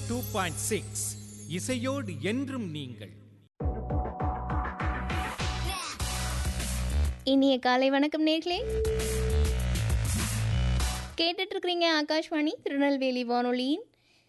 two point six இசையோடு என்றும் நீங்கள் இனிய காலை வணக்கம் நேர்களே கேட்டுட்டு இருக்கிறீங்க ஆகாஷ்வாணி திருநெல்வேலி வானொலியின்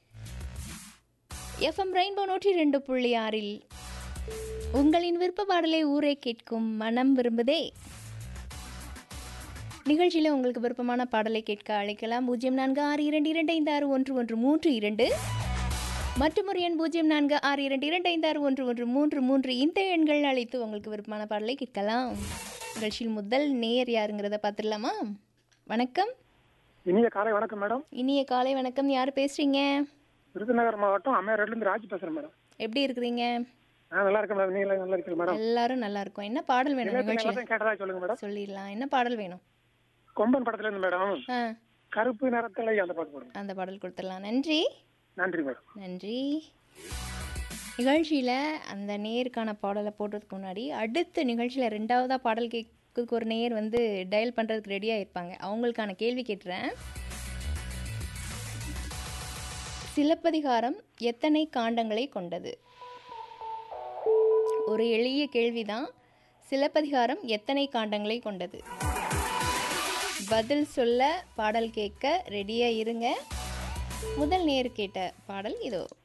எஃப்எம் ரெயின்போ நூற்றி ரெண்டு புள்ளி ஆறில் உங்களின் விருப்ப பாடலை ஊரே கேட்கும் மனம் விரும்புதே நிகழ்ச்சியில் உங்களுக்கு விருப்பமான பாடலை கேட்க அழைக்கலாம் பூஜ்ஜியம் நான்கு ஆறு இரண்டு இரண்டு ஐந்து ஆறு ஒன்று ஒன்று மூன்று இரண்டு மற்றும் ஒரு எண் பூஜ்ஜியம் நான்கு ஆறு இரண்டு இரண்டு ஐந்து ஆறு ஒன்று ஒன்று மூன்று மூன்று இந்த எண்கள் அழைத்து உங்களுக்கு விருப்பமான பாடலை கேட்கலாம் நிகழ்ச்சியில் முதல் நேயர் யாருங்கிறத பார்த்துடலாமா வணக்கம் இனிய காலை வணக்கம் மேடம் இனிய காலை வணக்கம் யார் பேசுறீங்க விருதுநகர் மாவட்டம் அம்மையார்லேருந்து ராஜ் பேசுறேன் மேடம் எப்படி இருக்கிறீங்க நான் நல்லா இருக்கேன் மேடம் நீங்க நல்லா இருக்கீங்க மேடம் எல்லாரும் நல்லா இருக்கும் என்ன பாடல் வேணும் நேத்து நிகழ்ச்சியில் எல்லாத்தையும் கேட்டதா சொல்லுங்க மேடம் சொல்லிடலாம் என்ன பாடல் வேணும் கொம்பன் படத்துல இருந்து மேடம் ஆ கருப்பு நிறத்தலை அந்த பாட்டு போடுங்க அந்த பாடல் கொடுத்துடலாம் நன்றி நன்றி மேடம் நன்றி நிகழ்ச்சியில் அந்த நேருக்கான பாடலை போடுறதுக்கு முன்னாடி அடுத்த நிகழ்ச்சியில் ரெண்டாவதாக பாடல் கேட்கறதுக்கு ஒரு நேர் வந்து டயல் பண்ணுறதுக்கு ரெடியாக இருப்பாங்க அவங்களுக்கான கேள்வி கேட்டுறேன் சிலப்பதிகாரம் எத்தனை காண்டங்களை கொண்டது ஒரு எளிய கேள்விதான் சிலப்பதிகாரம் எத்தனை காண்டங்களை கொண்டது பதில் சொல்ல பாடல் கேட்க ரெடியாக இருங்க முதல் நேர் கேட்ட பாடல் இதோ